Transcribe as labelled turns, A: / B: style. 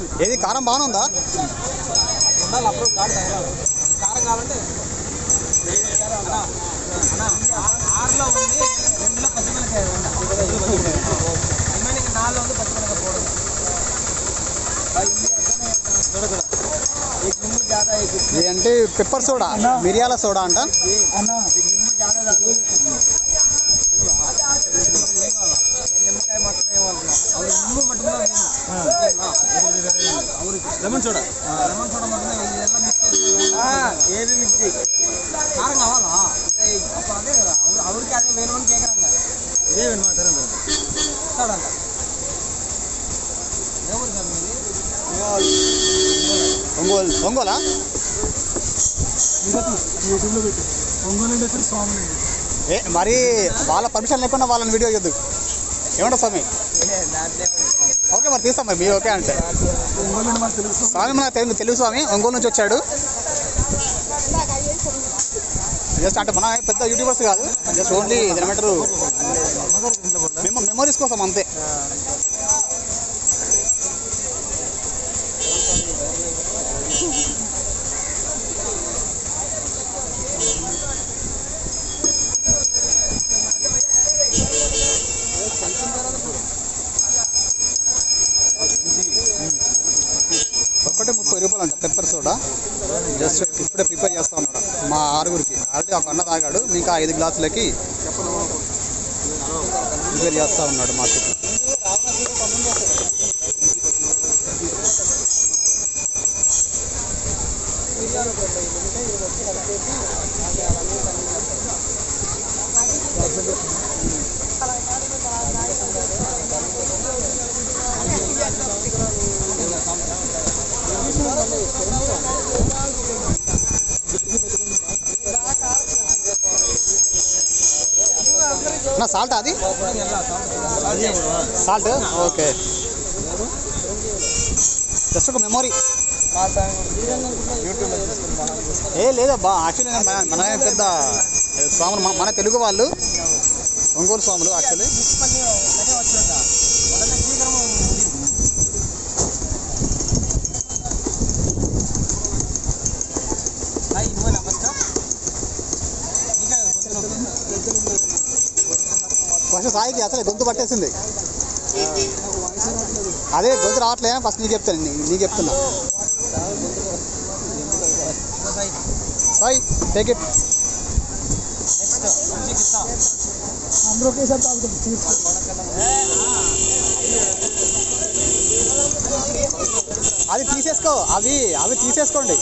A: ఏది కారం బాగానే ఉందా
B: ఉండాలి అప్పుడు కాడు తగలాలి ఈ కారం కావాలంటే అన్నా, అన్నా, ఆ- ఆరులో ఉంది రెండులో పచ్చిమిరకాయ రిమైనింగ్ నాలుగులో ఉంది పచ్చిమిరకాయ పోవడం
A: ఇది అంటే పెప్పర్ సోడా మిరియాల సోడా అంట
B: నిమ్మకాయ మాత్రం ఏమవుతుంది ಅವ್ರು నిమ్మ మట్టుగా లెమన్ సోడా లెమన్ సోడా మట్టుగా ಇದೆಲ್ಲ మిక్స్ ఏది మిక్స్ కారం కావాలా అప్పుడు అదే కదా ಅವ್ರು ಅವ್ರಿಗೆ అదే వేణు అని కేకరంగా ఇదే వేణు మాత్రం ఇస్తాడంట ఎవరు సార్ మీది
A: ఒంగోలు ఒంగోలా
B: యూట్యూబ్లో పెట్టి ఒంగోలు నుండి వచ్చి స్వామి
A: ఏ మరి వాళ్ళ పర్మిషన్ లేకుండా వాళ్ళని వీడియో ఇవ్వద్దు ఏమంటారు స్వామి ఓకే మరి తీస్తాం మరి మీరు ఓకే అంటే
B: ఒంగోలు నుండి మాకు తెలుసు
A: స్వామి మనకు తెలుగు తెలుగు స్వామి ఒంగోలు నుంచి వచ్చాడు జస్ట్ అంటే మన పెద్ద యూట్యూబర్స్ కాదు జస్ట్ ఓన్లీ ఏమంటారు మెమో మెమోరీస్ కోసం అంతే ఒక్కటే ముప్పై రూపాయలు అంట పెప్పర్ సోడా జస్ట్ ఇప్పుడే ప్రిపేర్ చేస్తా ఉన్నాడు మా ఆరుగురికి ఆల్రెడీ ఒక అన్న తాగాడు ఇంకా ఐదు గ్లాసులకి ప్రిపేర్ చేస్తా ఉన్నాడు మాకు నా సాల్ట్ అది సాల్ట్ ఓకే జస్ట్ ఒక మెమొరీ ఏ లేదబ్బా యాక్చువల్లీ మన మన పెద్ద స్వాములు మన- మన తెలుగు వాళ్ళు ఒంగోలు స్వాములు యాక్చువల్లీ ఫస్ట్ సాయికి అసలు గొంతు పట్టేసింది అదే గొంతు రావట్లే ఫస్ట్ నీకు చెప్తాను నీ- నీకు చెప్తున్నా సాయి టేక్ ఇట్
B: అందరూ ఒకేసారి తాగుతుంది
A: అది తీసేసుకో అవి అవి తీసేసుకోండి